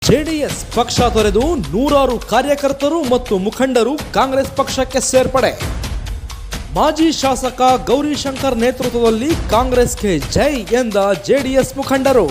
JDS ಪಕ್ಷ ತೊರೆದು ನೂರಾರು ಕಾರ್ಯಕರ್ತರು ಮತ್ತು ಮುಖಂಡರು ಕಾಂಗ್ರೆಸ್ ಪಕ್ಷಕ್ಕೆ ಸೇರ್ಪಡೆ ಮಾಜಿ ಶಾಸಕ ಗೌರಿಶಂಕರ್ ನೇತೃತ್ವದಲ್ಲಿ ಕಾಂಗ್ರೆಸ್ಗೆ ಜೈ ಎಂದ ಜೆಡಿಎಸ್ ಮುಖಂಡರು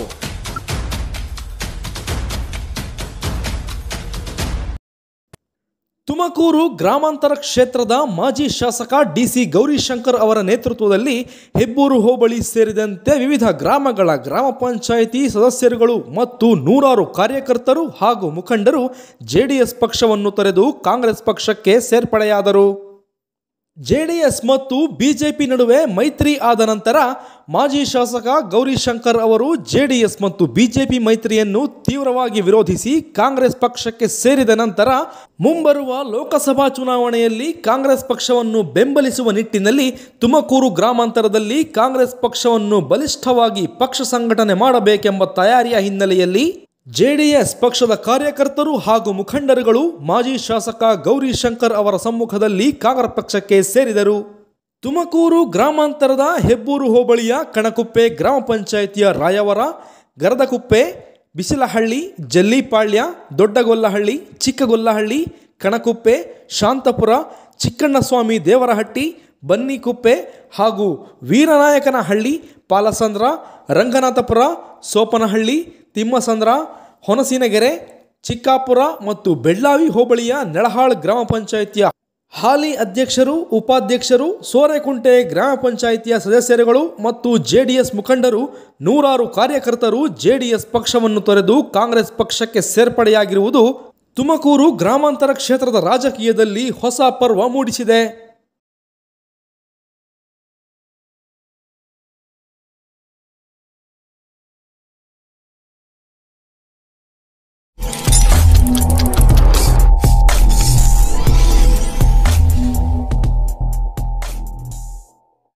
ತುಮಕೂರು ಗ್ರಾಮಾಂತರ ಕ್ಷೇತ್ರದ ಮಾಜಿ ಶಾಸಕ ಡಿಸಿ ಗೌರಿಶಂಕರ್ ಅವರ ನೇತೃತ್ವದಲ್ಲಿ ಹೆಬ್ಬೂರು ಹೋಬಳಿ ಸೇರಿದಂತೆ ವಿವಿಧ ಗ್ರಾಮಗಳ ಗ್ರಾಮ ಪಂಚಾಯಿತಿ ಸದಸ್ಯರುಗಳು ಮತ್ತು ನೂರಾರು ಕಾರ್ಯಕರ್ತರು ಹಾಗೂ ಮುಖಂಡರು ಜೆಡಿಎಸ್ ಪಕ್ಷವನ್ನು ತೊರೆದು ಕಾಂಗ್ರೆಸ್ ಪಕ್ಷಕ್ಕೆ ಸೇರ್ಪಡೆಯಾದರು ಜೆಡಿಎಸ್ ಮತ್ತು ಬಿಜೆಪಿ ನಡುವೆ ಮೈತ್ರಿ ಆದ ನಂತರ ಮಾಜಿ ಶಾಸಕ ಗೌರಿಶಂಕರ್ ಅವರು ಜೆಡಿಎಸ್ ಮತ್ತು ಬಿಜೆಪಿ ಮೈತ್ರಿಯನ್ನು ತೀವ್ರವಾಗಿ ವಿರೋಧಿಸಿ ಕಾಂಗ್ರೆಸ್ ಪಕ್ಷಕ್ಕೆ ಸೇರಿದ ನಂತರ ಮುಂಬರುವ ಲೋಕಸಭಾ ಚುನಾವಣೆಯಲ್ಲಿ ಕಾಂಗ್ರೆಸ್ ಪಕ್ಷವನ್ನು ಬೆಂಬಲಿಸುವ ನಿಟ್ಟಿನಲ್ಲಿ ತುಮಕೂರು ಗ್ರಾಮಾಂತರದಲ್ಲಿ ಕಾಂಗ್ರೆಸ್ ಪಕ್ಷವನ್ನು ಬಲಿಷ್ಠವಾಗಿ ಪಕ್ಷ ಸಂಘಟನೆ ಮಾಡಬೇಕೆಂಬ ತಯಾರಿಯ ಹಿನ್ನೆಲೆಯಲ್ಲಿ ಜೆಡಿಎಸ್ ಪಕ್ಷದ ಕಾರ್ಯಕರ್ತರು ಹಾಗೂ ಮುಖಂಡರುಗಳು ಮಾಜಿ ಶಾಸಕ ಗೌರಿಶಂಕರ್ ಅವರ ಸಮ್ಮುಖದಲ್ಲಿ ಕಾಂಗ್ರೆಸ್ ಪಕ್ಷಕ್ಕೆ ಸೇರಿದರು ತುಮಕೂರು ಗ್ರಾಮಾಂತರದ ಹೆಬ್ಬೂರು ಹೋಬಳಿಯ ಕಣಕುಪ್ಪೆ ಗ್ರಾಮ ಪಂಚಾಯಿತಿಯ ರಾಯವರ ಗರದಕುಪ್ಪೆ ಬಿಸಿಲಹಳ್ಳಿ ಜಲ್ಲಿಪಾಳ್ಯ ದೊಡ್ಡಗೊಲ್ಲಹಳ್ಳಿ ಚಿಕ್ಕಗೊಲ್ಲಹಳ್ಳಿ ಕಣಕುಪ್ಪೆ ಶಾಂತಪುರ ಚಿಕ್ಕಣ್ಣಸ್ವಾಮಿ ದೇವರಹಟ್ಟಿ ಬನ್ನಿಕುಪ್ಪೆ ಹಾಗೂ ವೀರನಾಯಕನಹಳ್ಳಿ ಪಾಲಸಂದ್ರ ರಂಗನಾಥಪುರ ಸೋಪನಹಳ್ಳಿ ತಿಮ್ಮಸಂದ್ರ ಹೊನಸಿನಗೆರೆ ಚಿಕ್ಕಾಪುರ ಮತ್ತು ಬೆಳ್ಳಾವಿ ಹೋಬಳಿಯ ನೆಳಹಾಳ್ ಗ್ರಾಮ ಪಂಚಾಯಿತಿಯ ಹಾಲಿ ಅಧ್ಯಕ್ಷರು ಉಪಾಧ್ಯಕ್ಷರು ಸೋರೆಕುಂಟೆ ಗ್ರಾಮ ಪಂಚಾಯಿತಿಯ ಸದಸ್ಯರುಗಳು ಮತ್ತು ಜೆಡಿಎಸ್ ಮುಖಂಡರು ನೂರಾರು ಕಾರ್ಯಕರ್ತರು ಜೆಡಿಎಸ್ ಪಕ್ಷವನ್ನು ತೊರೆದು ಕಾಂಗ್ರೆಸ್ ಪಕ್ಷಕ್ಕೆ ಸೇರ್ಪಡೆಯಾಗಿರುವುದು ತುಮಕೂರು ಗ್ರಾಮಾಂತರ ಕ್ಷೇತ್ರದ ರಾಜಕೀಯದಲ್ಲಿ ಹೊಸ ಪರ್ವ ಮೂಡಿಸಿದೆ